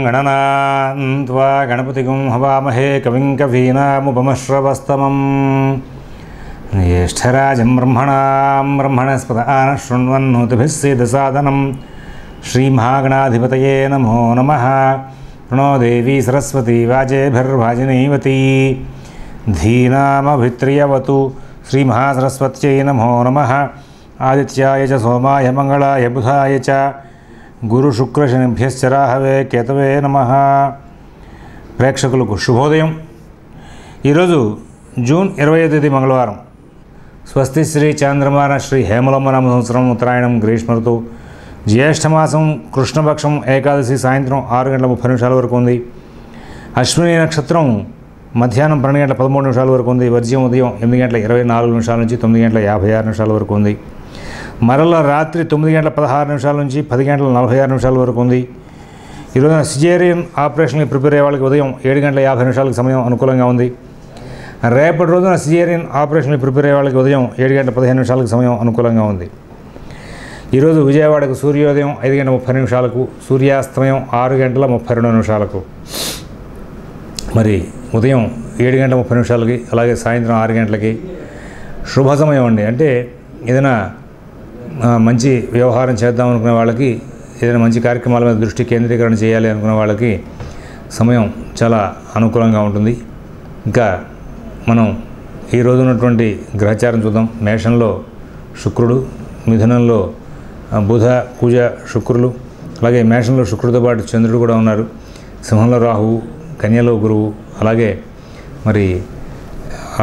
గణనాన్వా గణపతిగం హవామహే కవిం కవీనాముపమశ్రవస్తమం జ్యేష్ఠరాజం బ్రహ్మణాం బ్రహ్మణస్పద ఆన శృణ్వన్నోతిభిः సేదసాదనం శ్రీమహాగణాధిపతయే నమో నమ ప్రణో దేవీ సరస్వతి వాజేభిర్వాజినీవతి ధీనామభిత్రియవతు శ్రీమహాసరస్వత్యై నమో నమ ఆదిత్యాయ చ సోమాయ మంగళాయ బుధాయ చ గురుశుక్రశనిభ్యశ్చరాహవే కేతవే నమ ప్రేక్షకులకు శుభోదయం ఈరోజు జూన్ ఇరవై తేదీ మంగళవారం స్వస్తి శ్రీ చాంద్రమాన శ్రీ హేమలమ్మ నామ సంవత్సరం ఉత్తరాయణం గ్రీష్మ ఋతువు జ్యేష్ఠమాసం కృష్ణపక్షం ఏకాదశి సాయంత్రం ఆరు గంటల ముప్పై నిమిషాల వరకు ఉంది అశ్విని నక్షత్రం మధ్యాహ్నం పన్నెండు గంటల పదమూడు నిమిషాల వరకు ఉంది వర్జ్యం ఉదయం ఎనిమిది గంటల ఇరవై నాలుగు నిమిషాల నుంచి తొమ్మిది గంటల యాభై ఆరు నిమిషాల వరకు ఉంది మరల రాత్రి తొమ్మిది గంటల పదహారు నిమిషాల నుంచి పది గంటల నలభై ఆరు నిమిషాల వరకు ఉంది ఈరోజు సిజేరియన్ ఆపరేషన్కి ప్రిపేర్ అయ్యే వాళ్ళకి ఉదయం ఏడు గంటల యాభై నిమిషాలకు సమయం అనుకూలంగా ఉంది రేపటి రోజున సిజేరియన్ ఆపరేషన్కి ప్రిపేర్ అయ్యే వాళ్ళకి ఉదయం ఏడు గంటల పదిహేను నిమిషాలకు సమయం అనుకూలంగా ఉంది ఈరోజు విజయవాడకు సూర్యోదయం ఐదు గంటల ముప్పై నిమిషాలకు సూర్యాస్తమయం ఆరు గంటల ముప్పై రెండు నిమిషాలకు మరి ఉదయం ఏడు గంటల ముప్పై నిమిషాలకి అలాగే సాయంత్రం ఆరు గంటలకి శుభ సమయం అండి అంటే ఏదైనా ఆ, మంచి వ్యవహారం చేద్దాం అనుకునే వాళ్ళకి ఏదైనా మంచి కార్యక్రమాల మీద దృష్టి కేంద్రీకరణ చేయాలి అనుకునే వాళ్ళకి సమయం చాలా అనుకూలంగా ఉంటుంది ఇంకా మనం ఈ రోజు ఉన్నటువంటి గ్రహచారం చూద్దాం మేషంలో శుక్రుడు మిథునంలో ఆ, బుధ కుజ శుక్రులు అలాగే మేషంలో శుక్రుడితో పాటు చంద్రుడు కూడా ఉన్నారు సింహంలో రాహువు కన్యలో గురువు అలాగే మరి ఆ,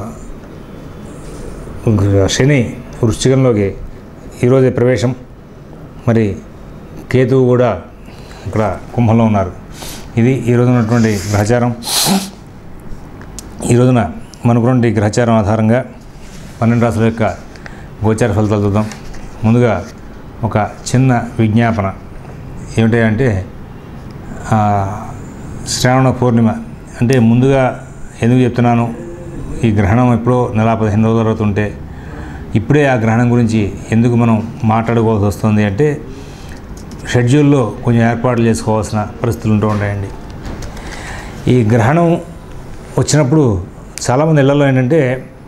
శని వృశ్చికంలోకి ఈరోజే ప్రవేశం మరి కేతువు కూడా ఇక్కడ కుంభంలో ఉన్నారు ఇది ఈరోజు ఉన్నటువంటి గ్రహచారం ఈ రోజున మనకున్నటువంటి గ్రహచారం ఆధారంగా పన్నెండు రాసుల యొక్క గోచార ఫలితాలు చూద్దాం ముందుగా ఒక చిన్న విజ్ఞాపన ఏమిటి అంటే ఆ, శ్రావణ పూర్ణిమ అంటే ముందుగా ఎందుకు చెప్తున్నాను ఈ గ్రహణం ఎప్పుడో నెల పదిహేను రోజుల తర్వాత ఉంటే ఇప్పుడే ఆ గ్రహణం గురించి ఎందుకు మనం మాట్లాడుకోవాల్సి వస్తుంది అంటే షెడ్యూల్లో కొంచెం ఏర్పాట్లు చేసుకోవాల్సిన పరిస్థితులు ఉంటూ ఉంటాయండి ఈ గ్రహణం వచ్చినప్పుడు చాలామంది ఇళ్లలో ఏంటంటే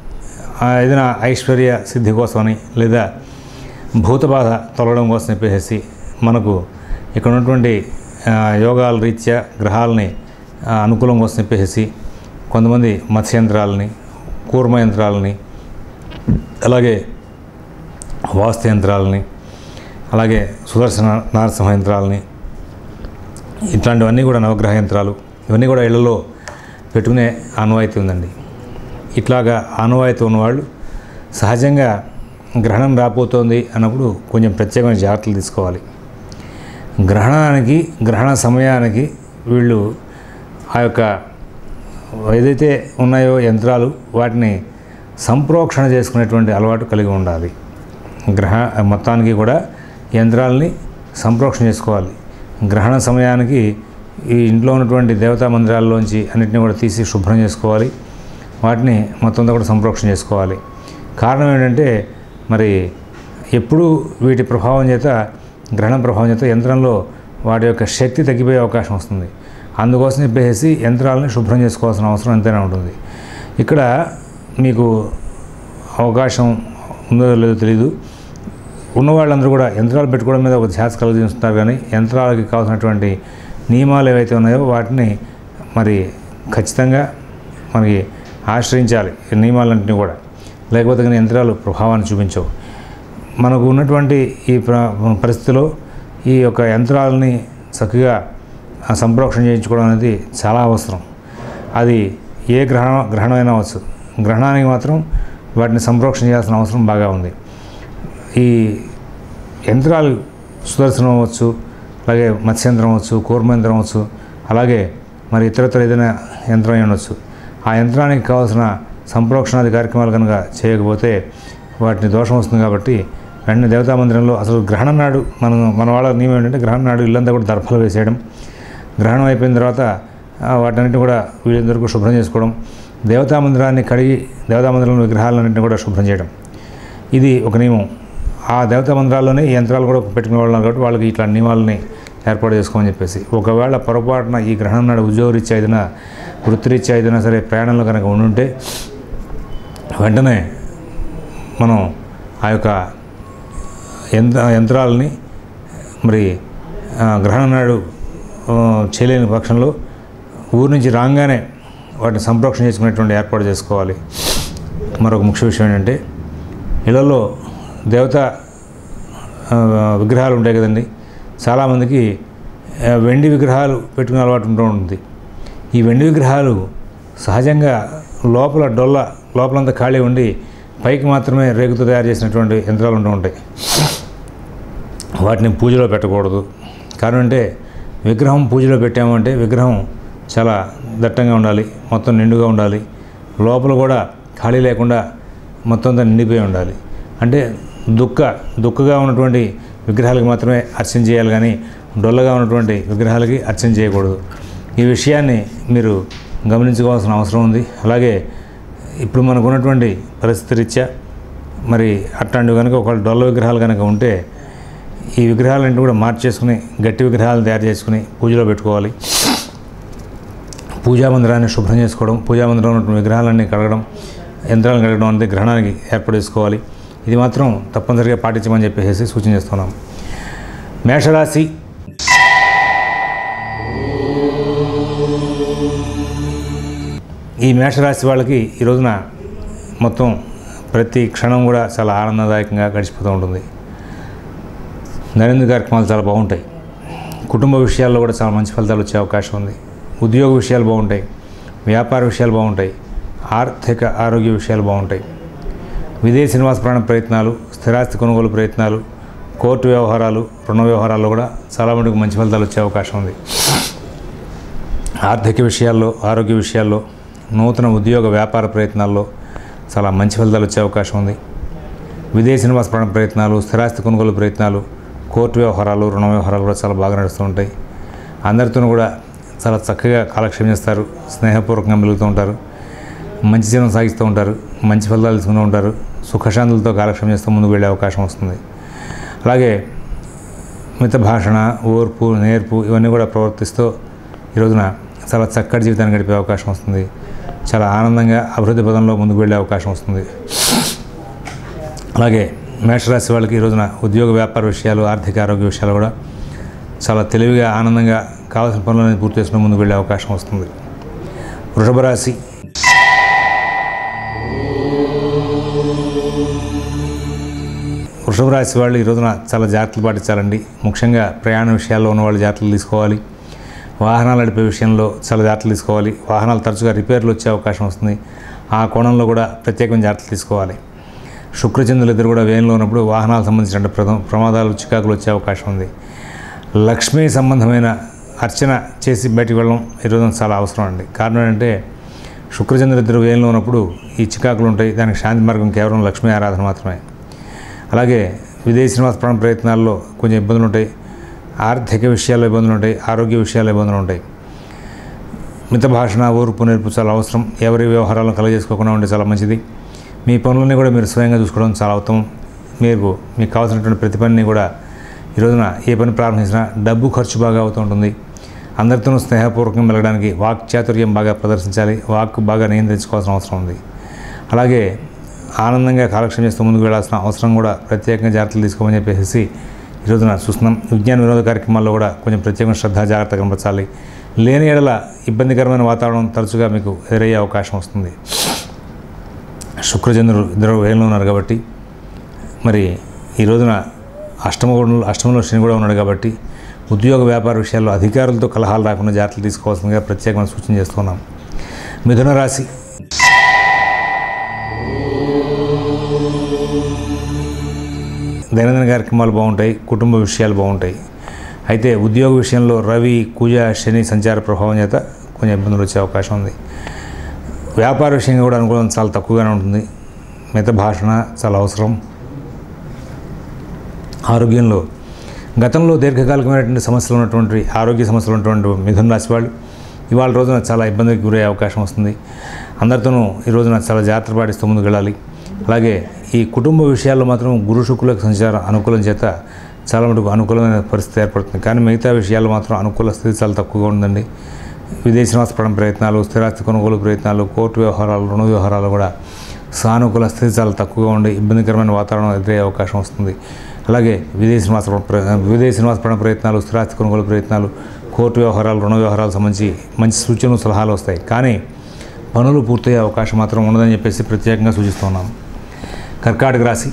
ఆ, ఏదైనా ఐశ్వర్య సిద్ధి కోసమని లేదా భూత బాధ తొలగడం కోసం చెప్పేసి మనకు ఇక్కడ ఉన్నటువంటి ఆ, యోగాల రీత్యా గ్రహాలని ఆ, అనుకూలం కోసం చెప్పేసి కొంతమంది మత్స్యంత్రాలని కూర్మ యంత్రాలని అలాగే వాస్తు యంత్రాలని అలాగే సుదర్శన నరసింహ యంత్రాలని ఇట్లాంటివన్నీ కూడా నవగ్రహ యంత్రాలు ఇవన్నీ కూడా ఇళ్లలో పెట్టుకునే ఆనవాయితీ ఉందండి ఇట్లాగా ఆనవాయితీ ఉన్నవాళ్ళు సహజంగా గ్రహణం రాబోతోంది అన్నప్పుడు కొంచెం ప్రత్యేకమైన జాగ్రత్తలు తీసుకోవాలి గ్రహణానికి గ్రహణ సమయానికి వీళ్ళు ఆ యొక్క ఏదైతే ఉన్నాయో యంత్రాలు వాటిని సంప్రోక్షణ చేసుకునేటువంటి అలవాటు కలిగి ఉండాలి గ్రహ మొత్తానికి కూడా యంత్రాలని సంప్రోక్షణ చేసుకోవాలి గ్రహణ సమయానికి ఈ ఇంట్లో ఉన్నటువంటి దేవతా మందిరాల్లోంచి అన్నింటినీ కూడా తీసి శుభ్రం చేసుకోవాలి వాటిని మొత్తం అంతా కూడా సంప్రోక్షణ చేసుకోవాలి కారణం ఏంటంటే మరి ఎప్పుడు వీటి ప్రభావం చేత గ్రహణం ప్రభావం చేత యంత్రంలో వాటి యొక్క శక్తి తగ్గిపోయే అవకాశం వస్తుంది అందుకోసం చెప్పేసి యంత్రాలని శుభ్రం చేసుకోవాల్సిన అవసరం ఎంతైనా ఉంటుంది ఇక్కడ మీకు అవకాశం ఉందో లేదో తెలియదు ఉన్న వాళ్ళందరూ కూడా యంత్రాలు పెట్టుకోవడం మీద ఒక ధ్యాస కలిగిస్తున్నారు కానీ యంత్రాలకి కావాల్సినటువంటి నియమాలు ఏవైతే ఉన్నాయో వాటిని మరి ఖచ్చితంగా మనకి ఆశ్రయించాలి ఈ నియమాలన్నింటినీ కూడా లేకపోతే కానీ యంత్రాలు ప్రభావాన్ని చూపించవు మనకు ఉన్నటువంటి ఈ ప్ర- పరిస్థితిలో ఈ యొక్క యంత్రాలని చక్కగా ఆ, సంప్రోక్షణ చేయించుకోవడం అనేది చాలా అవసరం అది ఏ గ్రహణం గ్రహణమైనా అవచ్చు గ్రహణానికి మాత్రం వాటిని సంప్రోక్షణ చేయాల్సిన అవసరం బాగా ఉంది ఈ యంత్రాలు సుదర్శనం అవ్వచ్చు అలాగే మత్స్యంత్రం అవ్వచ్చు కూర్మయంత్రం అవ్వచ్చు అలాగే మరి ఇతరత్ర ఏదైనా యంత్రం అయి ఉండొచ్చు ఆ యంత్రానికి కావాల్సిన సంప్రోక్షణాది కార్యక్రమాలు కనుక చేయకపోతే వాటిని దోషం వస్తుంది కాబట్టి వెంటనే దేవతా మందిరంలో అసలు గ్రహణం నాడు మనం మన వాళ్ళ నియమం ఏంటంటే గ్రహణం నాడు ఇల్లంతా కూడా దర్భలు వేసేయడం గ్రహణం అయిపోయిన తర్వాత ఆ, వాటన్నిటిని కూడా వీలైనంత వరకు శుభ్రం చేసుకోవడం దేవతా మందిరాన్ని కడిగి దేవతా మందిరంలో విగ్రహాలన్నింటినీ కూడా శుభ్రం చేయడం ఇది ఒక నియమం ఆ దేవతా మందిరాల్లోనే ఈ యంత్రాలు కూడా పెట్టుకునే వాళ్ళు ఉన్నారు కాబట్టి వాళ్ళకి ఇట్లా నియమాలని ఏర్పాటు చేసుకోమని చెప్పేసి ఒకవేళ పొరపాటున ఈ గ్రహణం నాడు ఉద్యోగరీత్యా ఏదైనా వృత్తిరీత్యా ఏదైనా సరే ప్రయాణంలో కనుక ఉండుంటే వెంటనే మనం ఆ యొక్క యంత్ర యంత్రాలని మరి ఆ, గ్రహణం నాడు ఆ, చేయలేని పక్షంలో ఊరి నుంచి రాగానే వాటిని సంప్రోక్షణ చేసుకునేటువంటి ఏర్పాటు చేసుకోవాలి మరొక ముఖ్య విషయం ఏంటంటే ఇళ్లలో దేవత ఆ, విగ్రహాలు ఉంటాయి కదండి చాలామందికి ఆ, వెండి విగ్రహాలు పెట్టుకునే అలవాటు ఉంటూ ఉంటుంది ఈ వెండి విగ్రహాలు సహజంగా లోపల డొల్ల లోపలంతా ఖాళీ ఉండి పైకి మాత్రమే రేగుతో తయారు చేసినటువంటి యంత్రాలు ఉంటూ ఉంటాయి వాటిని పూజలో పెట్టకూడదు కారణం అంటే విగ్రహం పూజలో పెట్టామంటే విగ్రహం చాలా దట్టంగా ఉండాలి మొత్తం నిండుగా ఉండాలి లోపల కూడా ఖాళీ లేకుండా మొత్తం అంతా నిండిపోయి ఉండాలి అంటే దుక్క దుక్కగా ఉన్నటువంటి విగ్రహాలకు మాత్రమే అర్చన చేయాలి కానీ డొల్లగా ఉన్నటువంటి విగ్రహాలకి అర్చన చేయకూడదు ఈ విషయాన్ని మీరు గమనించుకోవాల్సిన అవసరం ఉంది అలాగే ఇప్పుడు మనకు ఉన్నటువంటి పరిస్థితి రీత్యా మరి అట్లాంటివి కనుక ఒక డొల్ల విగ్రహాలు కనుక ఉంటే ఈ విగ్రహాలన్నింటి కూడా మార్చేసుకుని గట్టి విగ్రహాలను తయారు చేసుకుని పూజలో పెట్టుకోవాలి పూజా మందిరాన్ని శుభ్రం చేసుకోవడం పూజా మందిరంలో ఉన్నటువంటి విగ్రహాలన్నీ కడగడం యంత్రాలను కడగడం అనేది గ్రహణానికి ఏర్పాటు చేసుకోవాలి ఇది మాత్రం తప్పనిసరిగా పాటించమని చెప్పేసి సూచన చేస్తున్నాం మేషరాశి ఈ మేషరాశి వాళ్ళకి ఈ రోజున మొత్తం ప్రతి క్షణం కూడా చాలా ఆనందదాయకంగా గడిచిపోతూ ఉంటుంది దైనందిక కార్యక్రమాలు చాలా బాగుంటాయి కుటుంబ విషయాల్లో కూడా చాలా మంచి ఫలితాలు వచ్చే అవకాశం ఉంది ఉద్యోగ విషయాలు బాగుంటాయి వ్యాపార విషయాలు బాగుంటాయి ఆర్థిక ఆరోగ్య విషయాలు బాగుంటాయి విదేశీ నివాస ప్రాణ ప్రయత్నాలు స్థిరాస్తి కొనుగోలు ప్రయత్నాలు కోర్టు వ్యవహారాలు రుణ వ్యవహారాల్లో కూడా చాలా మటుకు మంచి ఫలితాలు వచ్చే అవకాశం ఉంది ఆర్థిక విషయాల్లో ఆరోగ్య విషయాల్లో నూతన ఉద్యోగ వ్యాపార ప్రయత్నాల్లో చాలా మంచి ఫలితాలు వచ్చే అవకాశం ఉంది విదేశీ నివాస ప్రాణ ప్రయత్నాలు స్థిరాస్తి కొనుగోలు ప్రయత్నాలు కోర్టు వ్యవహారాలు రుణ వ్యవహారాలు కూడా చాలా బాగా నడుస్తూ ఉంటాయి అందరితోనూ కూడా చాలా చక్కగా కాలక్షేపం చేస్తారు స్నేహపూర్వకంగా మెలుగుతూ ఉంటారు మంచి జీవనం సాగిస్తూ ఉంటారు మంచి ఫలితాలు తీసుకుంటూ ఉంటారు సుఖశాంతులతో కాలక్షేపం చేస్తూ ముందుకు వెళ్ళే అవకాశం వస్తుంది అలాగే మిత భాషణ ఓర్పు నేర్పు ఇవన్నీ కూడా ప్రవర్తిస్తూ ఈ రోజున చాలా చక్కటి జీవితాన్ని గడిపే అవకాశం వస్తుంది చాలా ఆనందంగా అభివృద్ధి పదంలో ముందుకు వెళ్ళే అవకాశం వస్తుంది అలాగే మేషరాశి వాళ్ళకి ఈ రోజున ఉద్యోగ వ్యాపార విషయాలు ఆర్థిక ఆరోగ్య విషయాలు కూడా చాలా తెలివిగా ఆనందంగా కావాల్సిన పనులను పూర్తి చేసుకుని ముందుకు వెళ్ళే అవకాశం వస్తుంది వృషభ రాశి వృషభ రాశి వాళ్ళు ఈ రోజున చాలా జాగ్రత్తలు పాటించాలండి ముఖ్యంగా ప్రయాణ విషయాల్లో ఉన్న వాళ్ళు జాగ్రత్తలు తీసుకోవాలి వాహనాలు నడిపే విషయంలో చాలా జాగ్రత్తలు తీసుకోవాలి వాహనాలు తరచుగా రిపేర్లు వచ్చే అవకాశం వస్తుంది ఆ కోణంలో కూడా ప్రత్యేకమైన జాగ్రత్తలు తీసుకోవాలి శుక్రచంద్రులు ఇద్దరు కూడా వేయంలో ఉన్నప్పుడు వాహనాలకు సంబంధించిన ప్రద- ప్రమాదాలు చికాకులు వచ్చే అవకాశం ఉంది లక్ష్మీ సంబంధమైన అర్చన చేసి బయటికి వెళ్ళడం ఈరోజు చాలా అవసరం అండి కారణం ఏంటంటే శుక్రచంద్ర ఇద్దరు వేయంలో ఉన్నప్పుడు ఈ చికాకులు ఉంటాయి దానికి శాంతి మార్గం కేవలం లక్ష్మీ ఆరాధన మాత్రమే అలాగే విదేశీ నివాస ప్రాణ ప్రయత్నాల్లో కొంచెం ఇబ్బందులు ఉంటాయి ఆర్థిక విషయాల్లో ఇబ్బందులు ఉంటాయి ఆరోగ్య విషయాల్లో ఇబ్బందులు ఉంటాయి మిత భాషణ ఓర్పు నేర్పు చాలా అవసరం ఎవరి వ్యవహారాలను కలగజేసుకోకుండా ఉంటే చాలా మంచిది మీ పనులన్నీ కూడా మీరు స్వయంగా చూసుకోవడం చాలా ఉత్తమం మీరు మీకు కావాల్సినటువంటి ప్రతి పనిని కూడా ఈ రోజున ఏ పని ప్రారంభించినా డబ్బు ఖర్చు బాగా అవుతూ ఉంటుంది అందరితోనూ స్నేహపూర్వకంగా మెలగడానికి వాక్ చాతుర్యం బాగా ప్రదర్శించాలి వాక్ బాగా నియంత్రించుకోవాల్సిన అవసరం ఉంది అలాగే ఆనందంగా కాలక్షేపం చేస్తూ ముందుకు వెళ్ళాల్సిన అవసరం కూడా ప్రత్యేకంగా జాగ్రత్తలు తీసుకోమని చెప్పేసి ఈ రోజున చూస్తున్నాం విజ్ఞాన వినోద కార్యక్రమాల్లో కూడా కొంచెం ప్రత్యేకమైన శ్రద్ధ జాగ్రత్త కనపరచాలి లేని ఎడల ఇబ్బందికరమైన వాతావరణం తరచుగా మీకు ఎదురయ్యే అవకాశం వస్తుంది శుక్రచంద్రుడు ఇద్దరు వేలంలో ఉన్నారు కాబట్టి మరి ఈ రోజున అష్టమ కూడా- అష్టమంలో శని కూడా ఉన్నాడు కాబట్టి ఉద్యోగ వ్యాపార విషయాల్లో అధికారులతో కలహాలు రాకుండా జాగ్రత్తలు తీసుకోవాల్సిందిగా ప్రత్యేకమైన సూచన చేస్తున్నాం మిథున రాశి దైనందిన కార్యక్రమాలు బాగుంటాయి కుటుంబ విషయాలు బాగుంటాయి అయితే ఉద్యోగ విషయంలో రవి కుజ శని సంచార ప్రభావం చేత కొంచెం ఇబ్బందులు వచ్చే అవకాశం ఉంది వ్యాపార విషయంగా కూడా అనుకూలం చాలా తక్కువగానే ఉంటుంది మిత భాషణ చాలా అవసరం ఆరోగ్యంలో గతంలో దీర్ఘకాలికమైనటువంటి సమస్యలు ఉన్నటువంటి ఆరోగ్య సమస్యలు ఉన్నటువంటి మిథున రాశి వాళ్ళు ఇవాళ రోజున చాలా ఇబ్బందికి గురయ్యే అవకాశం వస్తుంది అందరితోనూ ఈ రోజున చాలా జాగ్రత్త పాటిస్తూ ముందుకు వెళ్ళాలి అలాగే ఈ కుటుంబ విషయాల్లో మాత్రం గురు శుక్రులకు సంచారం అనుకూలం చేత చాలా మటుకు అనుకూలమైన పరిస్థితి ఏర్పడుతుంది కానీ మిగతా విషయాలు మాత్రం అనుకూల స్థితి చాలా తక్కువగా ఉందండి విదేశీ నివాసపడం ప్రయత్నాలు స్థిరాస్తి కొనుగోలు ప్రయత్నాలు కోర్టు వ్యవహారాలు రుణ వ్యవహారాలు కూడా సానుకూల స్థితి చాలా తక్కువగా ఉండి ఇబ్బందికరమైన వాతావరణం ఎదురయ్యే అవకాశం వస్తుంది అలాగే విదేశీ నివాస విదేశీ నివాసపడం ప్రయత్నాలు స్థిరాస్తి కొనుగోలు ప్రయత్నాలు కోర్టు వ్యవహారాలు రుణ వ్యవహారాలకు సంబంధించి మంచి సూచనలు సలహాలు వస్తాయి కానీ పనులు పూర్తయ్యే అవకాశం మాత్రం ఉండదని చెప్పేసి ప్రత్యేకంగా సూచిస్తున్నాం కర్కాటక రాశి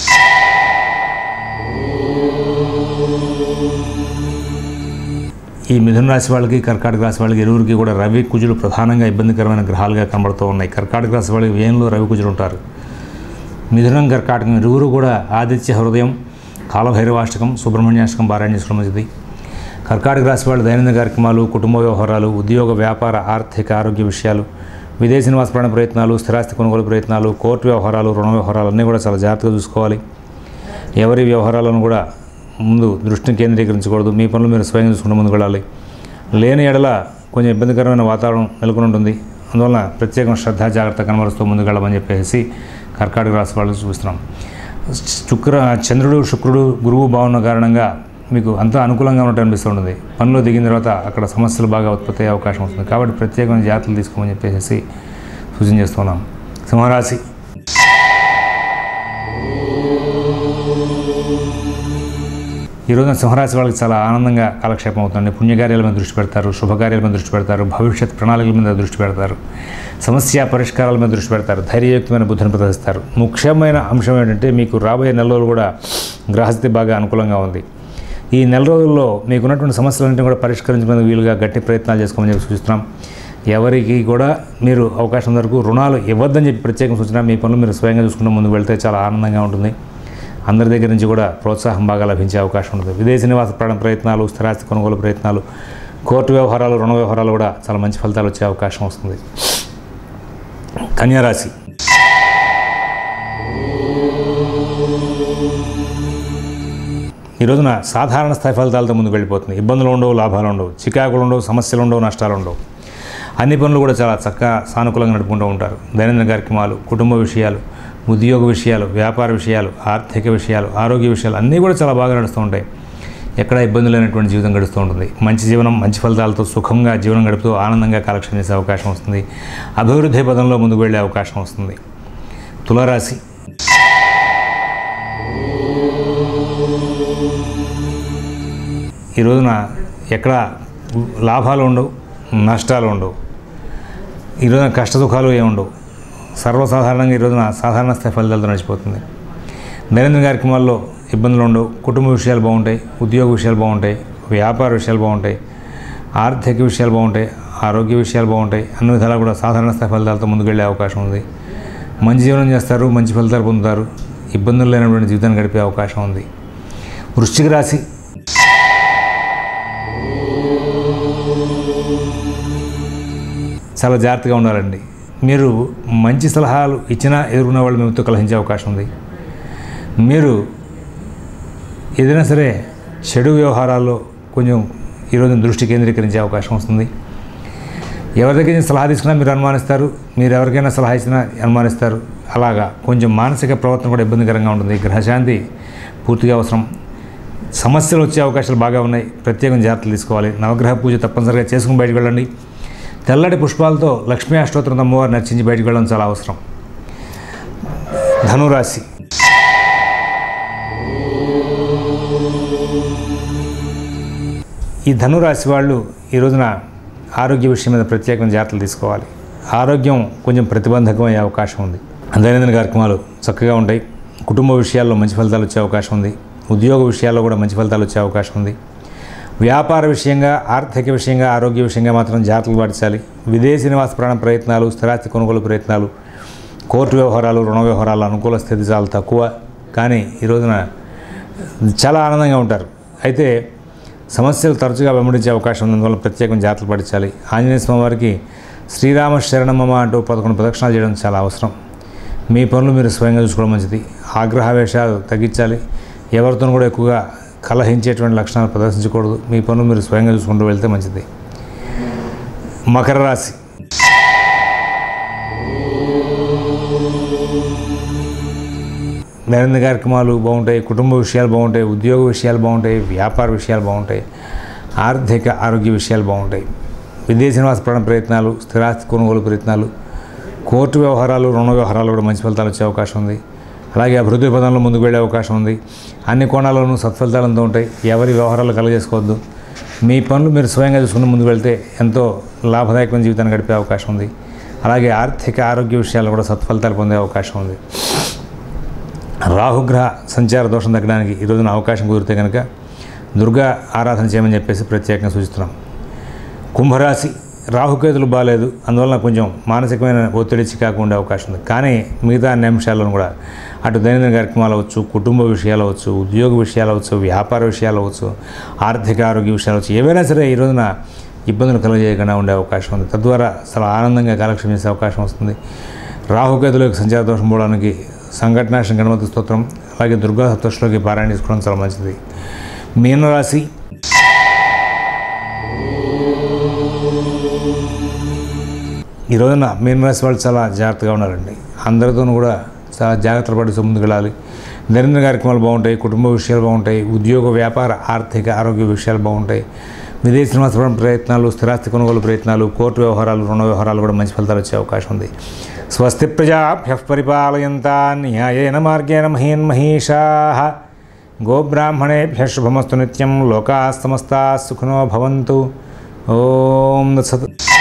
ఈ మిథున రాశి వాళ్ళకి కర్కాటక రాశి వాళ్ళకి ఇరువురికి కూడా రవి కుజులు ప్రధానంగా ఇబ్బందికరమైన గ్రహాలుగా కనబడుతూ ఉన్నాయి కర్కాటక రాశి వాళ్ళకి వేయంలో రవి కుజులు ఉంటారు మిథునం కర్కాటకం ఇరువురు కూడా ఆదిత్య హృదయం కాలభైరవాష్టకం సుబ్రహ్మణ్యాష్టకం పారాయణించడం మంచిది కర్కాటక రాశి వాళ్ళ దైనందిన కార్యక్రమాలు కుటుంబ వ్యవహారాలు ఉద్యోగ వ్యాపార ఆర్థిక ఆరోగ్య విషయాలు విదేశీ నివాస ప్రయాణ ప్రయత్నాలు స్థిరాస్తి కొనుగోలు ప్రయత్నాలు కోర్టు వ్యవహారాలు రుణ వ్యవహారాలు అన్నీ కూడా చాలా జాగ్రత్తగా చూసుకోవాలి ఎవరి వ్యవహారాలను కూడా ముందు దృష్టిని కేంద్రీకరించకూడదు మీ పనులు మీరు స్వయం చూసుకుంటూ ముందుకు వెళ్ళాలి లేని ఎడల కొంచెం ఇబ్బందికరమైన వాతావరణం నెలకొని ఉంటుంది అందువలన ప్రత్యేకమైన శ్రద్ధ జాగ్రత్త కనబరుస్తూ ముందుకు వెళ్ళమని చెప్పేసి కర్కాటక రాశి వాళ్ళకి చూపిస్తున్నాం శుక్ర చంద్రుడు శుక్రుడు గురువు బాగున్న కారణంగా మీకు అంతా అనుకూలంగా ఉన్నట్టు అనిపిస్తూ ఉంటుంది పనిలో దిగిన తర్వాత అక్కడ సమస్యలు బాగా ఉత్పత్తి అయ్యే అవకాశం వస్తుంది కాబట్టి ప్రత్యేకమైన జాగ్రత్తలు తీసుకోమని చెప్పేసి సూచన చేస్తున్నాం సింహరాశి ఈ రోజున సింహరాశి వాళ్ళకి చాలా ఆనందంగా కాలక్షేపం అవుతుంది పుణ్యకార్యాల మీద దృష్టి పెడతారు శుభకార్యాల మీద దృష్టి పెడతారు భవిష్యత్ ప్రణాళికల మీద దృష్టి పెడతారు సమస్య పరిష్కారాల మీద దృష్టి పెడతారు ధైర్యయుక్తమైన బుద్ధిని ప్రదర్శిస్తారు ముఖ్యమైన అంశం ఏంటంటే మీకు రాబోయే నెల రోజులు కూడా గ్రహస్థితి బాగా అనుకూలంగా ఉంది ఈ నెల రోజుల్లో మీకున్నటువంటి సమస్యలన్నింటినీ కూడా పరిష్కరించుకునేందుకు వీలుగా గట్టి ప్రయత్నాలు చేసుకోమని చెప్పి సూచిస్తున్నాం ఎవరికి కూడా మీరు అవకాశం వరకు రుణాలు ఇవ్వద్దని చెప్పి ప్రత్యేకం సూచన మీ పనులు మీరు స్వయంగా చూసుకుంటూ ముందుకు వెళ్తే చాలా ఆనందంగా ఉంటుంది అందరి దగ్గర నుంచి కూడా ప్రోత్సాహం బాగా లభించే అవకాశం ఉంటుంది విదేశీ నివాస ప్రాణ ప్రయత్నాలు స్థిరాస్తి కొనుగోలు ప్రయత్నాలు కోర్టు వ్యవహారాలు రుణ వ్యవహారాలు కూడా చాలా మంచి ఫలితాలు వచ్చే అవకాశం వస్తుంది కన్యారాశి ఈ రోజున సాధారణ స్థాయి ఫలితాలతో ముందుకు వెళ్ళిపోతుంది ఇబ్బందులు ఉండవు లాభాలు ఉండవు చికాకులు ఉండవు సమస్యలు ఉండవు నష్టాలు ఉండవు అన్ని పనులు కూడా చాలా చక్కగా సానుకూలంగా నడుపుకుంటూ ఉంటారు దైనందిన కార్యక్రమాలు కుటుంబ విషయాలు ఉద్యోగ విషయాలు వ్యాపార విషయాలు ఆర్థిక విషయాలు ఆరోగ్య విషయాలు అన్నీ కూడా చాలా బాగా నడుస్తూ ఉంటాయి ఎక్కడ ఇబ్బంది లేనటువంటి జీవితం గడుస్తూ ఉంటుంది మంచి జీవనం మంచి ఫలితాలతో సుఖంగా జీవనం గడుపుతూ ఆనందంగా కాలక్షేపం చేసే అవకాశం వస్తుంది అభివృద్ధి పదంలో ముందుకు వెళ్ళే అవకాశం వస్తుంది తులారాశి ఈ రోజున ఎక్కడ లాభాలు ఉండవు నష్టాలు ఉండవు ఈ రోజున కష్ట సుఖాలు ఏమి ఉండవు సర్వసాధారణంగా ఈ రోజున సాధారణ స్థాయి ఫలితాలతో నడిచిపోతుంది దైనందిన కార్యక్రమాల్లో ఇబ్బందులు ఉండవు కుటుంబ విషయాలు బాగుంటాయి ఉద్యోగ విషయాలు బాగుంటాయి వ్యాపార విషయాలు బాగుంటాయి ఆర్థిక విషయాలు బాగుంటాయి ఆరోగ్య విషయాలు బాగుంటాయి అన్ని విధాలా కూడా సాధారణ స్థాయి ఫలితాలతో ముందుకు వెళ్ళే అవకాశం ఉంది మంచి జీవనం చేస్తారు మంచి ఫలితాలు పొందుతారు ఇబ్బందులు లేనటువంటి జీవితాన్ని గడిపే అవకాశం ఉంది వృశ్చిక రాశి చాలా జాగ్రత్తగా ఉండాలండి మీరు మంచి సలహాలు ఇచ్చినా ఎదుర్కొన్న వాళ్ళు మీతో కలహించే అవకాశం ఉంది మీరు ఏదైనా సరే చెడు వ్యవహారాల్లో కొంచెం ఈరోజు దృష్టి కేంద్రీకరించే అవకాశం వస్తుంది ఎవరి దగ్గర నుంచి సలహా తీసుకున్నా మీరు అనుమానిస్తారు మీరు ఎవరికైనా సలహా ఇచ్చినా అనుమానిస్తారు అలాగా కొంచెం మానసిక ప్రవర్తన కూడా ఇబ్బందికరంగా ఉంటుంది గ్రహశాంతి పూర్తిగా అవసరం సమస్యలు వచ్చే అవకాశాలు బాగా ఉన్నాయి ప్రత్యేకం జాగ్రత్తలు తీసుకోవాలి నవగ్రహ పూజ తప్పనిసరిగా చేసుకుని బయటకు వెళ్ళండి తెల్లటి పుష్పాలతో లక్ష్మీ అష్టోత్తరం అమ్మవారిని నర్చించి బయటకు వెళ్ళడం చాలా అవసరం ధనురాశి ఈ ధనురాశి వాళ్ళు ఈ రోజున ఆరోగ్య విషయం మీద ప్రత్యేకమైన జాగ్రత్తలు తీసుకోవాలి ఆరోగ్యం కొంచెం ప్రతిబంధకమయ్యే అవకాశం ఉంది దైనందిన కార్యక్రమాలు చక్కగా ఉంటాయి కుటుంబ విషయాల్లో మంచి ఫలితాలు వచ్చే అవకాశం ఉంది ఉద్యోగ విషయాల్లో కూడా మంచి ఫలితాలు వచ్చే అవకాశం ఉంది వ్యాపార విషయంగా ఆర్థిక విషయంగా ఆరోగ్య విషయంగా మాత్రం జాగ్రత్తలు పాటించాలి విదేశీ నివాస ప్రాణ ప్రయత్నాలు స్థిరాస్తి కొనుగోలు ప్రయత్నాలు కోర్టు వ్యవహారాలు రుణ వ్యవహారాలు అనుకూల స్థితి చాలా తక్కువ కానీ ఈ రోజున చాలా ఆనందంగా ఉంటారు అయితే సమస్యలు తరచుగా వెంబడించే అవకాశం ఉన్నందువల్ల ప్రత్యేకం జాగ్రత్తలు పాటించాలి ఆంజనేయ స్వామి వారికి శ్రీరామ శరణమమ్మ అంటూ పదకొండు ప్రదక్షిణాలు చేయడం చాలా అవసరం మీ పనులు మీరు స్వయంగా చూసుకోవడం మంచిది ఆగ్రహావేశాలు తగ్గించాలి ఎవరితోనూ కూడా ఎక్కువగా కలహించేటువంటి లక్షణాలు ప్రదర్శించకూడదు మీ పనులు మీరు స్వయంగా చూసుకుంటూ వెళ్తే మంచిది మకర రాశి దైనందిన కార్యక్రమాలు బాగుంటాయి కుటుంబ విషయాలు బాగుంటాయి ఉద్యోగ విషయాలు బాగుంటాయి వ్యాపార విషయాలు బాగుంటాయి ఆర్థిక ఆరోగ్య విషయాలు బాగుంటాయి విదేశీ నివాస ప్రాణ ప్రయత్నాలు స్థిరాస్తి కొనుగోలు ప్రయత్నాలు కోర్టు వ్యవహారాలు రుణ వ్యవహారాలు కూడా మంచి ఫలితాలు వచ్చే అవకాశం ఉంది అలాగే అభివృద్ధి పదంలో ముందుకు వెళ్ళే అవకాశం ఉంది అన్ని కోణాల్లోనూ సత్ఫలితాలంతో ఉంటాయి ఎవరి వ్యవహారాలు కలగజేసుకోవద్దు మీ పనులు మీరు స్వయంగా చూసుకుని ముందుకు వెళ్తే ఎంతో లాభదాయకమైన జీవితాన్ని గడిపే అవకాశం ఉంది అలాగే ఆర్థిక ఆరోగ్య విషయాల్లో కూడా సత్ఫలితాలు పొందే అవకాశం ఉంది రాహుగ్రహ సంచార దోషం తగ్గడానికి ఈ రోజున అవకాశం కుదిరితే కనుక దుర్గా ఆరాధన చేయమని చెప్పేసి ప్రత్యేకంగా సూచిస్తున్నాం కుంభరాశి రాహుకేతులు బాగాలేదు అందువలన కొంచెం మానసికమైన ఒత్తిడి చికాకు ఉండే అవకాశం ఉంది కానీ మిగతా అన్ని అంశాలను కూడా అటు దైనందిన కార్యక్రమాలు అవ్వచ్చు కుటుంబ విషయాలు అవ్వచ్చు ఉద్యోగ విషయాలు అవ్వచ్చు వ్యాపార విషయాలు అవ్వచ్చు ఆర్థిక ఆరోగ్య విషయాలు అవ్వచ్చు ఏవైనా సరే ఈ రోజున ఇబ్బందులు కలుగజేయకుండా ఉండే అవకాశం ఉంది తద్వారా చాలా ఆనందంగా కాలక్షేపం చేసే అవకాశం వస్తుంది రాహుకేతుల యొక్క సంచార దోషం పోవడానికి సంఘటనాశన గణపతి స్తోత్రం అలాగే దుర్గా సప్తశ్లోకి పారాయణ చేసుకోవడం చాలా మంచిది మీనరాశి ఈ రోజున మీనరాశి వాళ్ళు చాలా జాగ్రత్తగా ఉండాలండి అందరితోనూ కూడా చాలా జాగ్రత్తలు పడి ముందుకు వెళ్ళాలి దైనందిన కార్యక్రమాలు బాగుంటాయి కుటుంబ విషయాలు బాగుంటాయి ఉద్యోగ వ్యాపార ఆర్థిక ఆరోగ్య విషయాలు బాగుంటాయి విదేశీ నివాస ప్రయత్నాలు స్థిరాస్తి కొనుగోలు ప్రయత్నాలు కోర్టు వ్యవహారాలు రుణ వ్యవహారాలు కూడా మంచి ఫలితాలు వచ్చే అవకాశం ఉంది స్వస్తి ప్రజాభ్య పరిపాలయంతా న్యాయేన మార్గేణ మహీన్ మహీషా గోబ్రాహ్మణేభ్య శుభమస్తు నిత్యం లోకా సమస్తా సుఖినో భవంతు ఓం దత్సత్